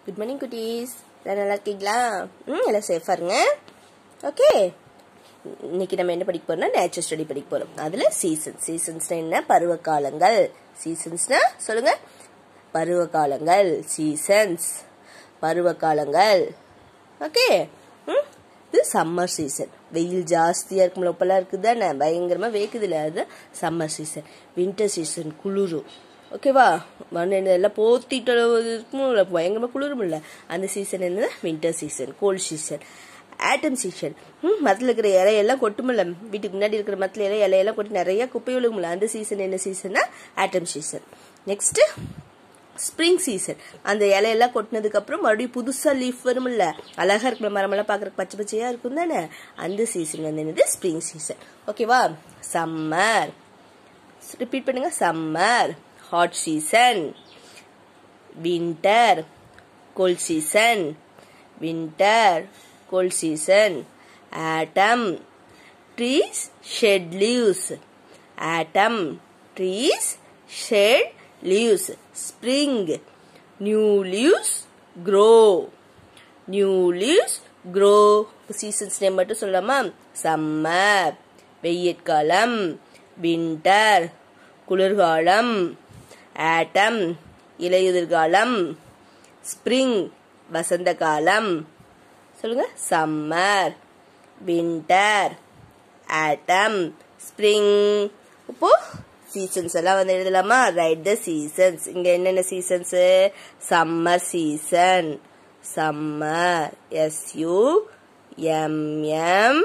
good morning குட்டீஸ் எல்லாம் நல்லா இருக்கீங்களா ம் எல்லாம் சேஃபாக இருங்க ஓகே இன்னைக்கு நம்ம என்ன படிக்க போறோம்னா நேச்சர் ஸ்டடி படிக்க போறோம் அதுல சீசன் சீசன்ஸ்னா என்ன பருவ காலங்கள் சீசன்ஸ்னா சொல்லுங்க பருவ காலங்கள் சீசன்ஸ் பருவ காலங்கள் ஓகே ம் இது சம்மர் சீசன் வெயில் ஜாஸ்தியாக இருக்கும்ல இப்போல்லாம் இருக்குது தானே பயங்கரமாக வேக்குதுல அது சம்மர் சீசன் வின்டர் சீசன் குளிரும் ஓகேவா மண் எல்லாம் போத்திட்டு இருக்கும்ல பயங்கரமாக குளிரும்ல அந்த சீசன் என்னது winter season cold season autumn season ம் மரத்தில் இருக்கிற இலையெல்லாம் கொட்டுமில்ல வீட்டுக்கு முன்னாடி இருக்கிற மரத்தில் இலை இலையெல்லாம் கொட்டி நிறைய குப்பை விழுகும்ல அந்த சீசன் என்ன சீசன்னா autumn season next spring season அந்த இலையெல்லாம் கொட்டினதுக்கு அப்புறம் மறுபடியும் புதுசா லீஃப் வரும்ல அழகா இருக்கிற மரமெல்லாம் பாக்குறதுக்கு பச்சை பச்சையா இருக்கும் தானே அந்த சீசன் வந்து என்னது ஸ்ப்ரிங் சீசன் ஓகேவா சம்மர் ரிப்பீட் பண்ணுங்க summer hot season winter cold season winter cold season autumn trees shed leaves autumn trees shed leaves spring new leaves grow new leaves grow seasons name மட்டும் சொல்லலாமா summer வெய்யற்காலம் winter குளிர்காலம் ஆட்டம் இலையுதிர்காலம் spring வசந்த காலம் சொல்லுங்க summer winter autumn spring இப்போ seasons எல்லாம் வந்து எழுதலாமா ரைட் த சீசன்ஸ் இங்க என்னென்ன seasons summer season summer S U M M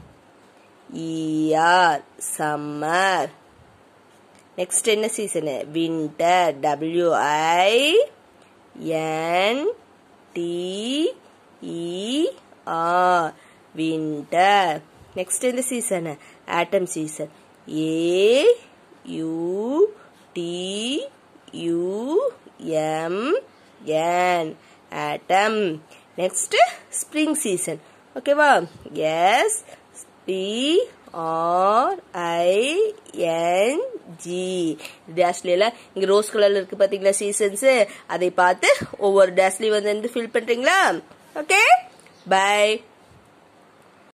E R summer next என்ன season winter W I N T E R winter next எந்த season autumn season A U T U M N autumn next spring season ஓகேவா S P R I N G டேஷ்ல இங்க rose கலர்ல இருக்கு பாத்தீங்களா seasons அதை பார்த்து ஒவ்வொரு டேஷ்லயும் வந்து ஃபில் பண்றீங்களா ஓகே பை